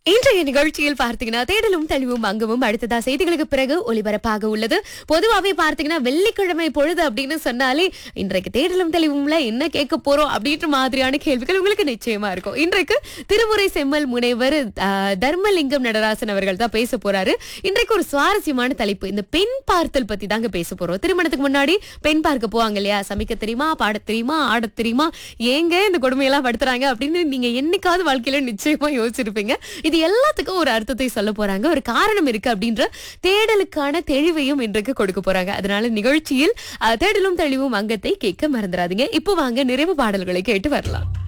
இன்றைய நிகழ்ச்சியில் பார்த்தீங்கன்னா தேடலும் தெளிவும் அங்கமும் அடுத்ததா செய்திகளுக்கு பிறகு ஒலிபரப்பாக உள்ளது பொதுவாகவே பார்த்தீங்கன்னா வெள்ளிக்கிழமை பொழுது அப்படின்னு சொன்னாலே இன்றைக்கு தேடலும் தெளிவும்ல என்ன கேட்க போறோம் அப்படின்ற மாதிரியான கேள்விகள் உங்களுக்கு நிச்சயமா இருக்கும் இன்றைக்கு திருமுறை செம்மல் முனைவர் ஆஹ், தர்மலிங்கம் நடராசன் அவர்கள் தான் பேச போறாரு இன்றைக்கு ஒரு சுவாரஸ்யமான தலைப்பு இந்த பெண் பார்த்தல் பத்தி தாங்க பேச போறோம் திருமணத்துக்கு முன்னாடி பெண் பார்க்க போவாங்க இல்லையா சமைக்க தெரியுமா பாட தெரியுமா ஆட தெரியுமா ஏங்க இந்த கொடுமையெல்லாம் படுத்துறாங்க அப்படின்னு நீங்க என்னைக்காவது வாழ்க்கையில நிச்சயமா யோசிச்சிருப்பீங்க இது எல்லாத்துக்கும் ஒரு அர்த்தத்தை சொல்ல போறாங்க ஒரு காரணம் இருக்கு அப்படின்ற தேடலுக்கான தெளிவையும் இன்றைக்கு கொடுக்க போறாங்க அதனால நிகழ்ச்சியில் அஹ், தேடலும் தெளிவும் அங்கத்தை கேட்க மறந்துடாதீங்க இப்போ வாங்க நிறைவு பாடல்களை கேட்டு வரலாம்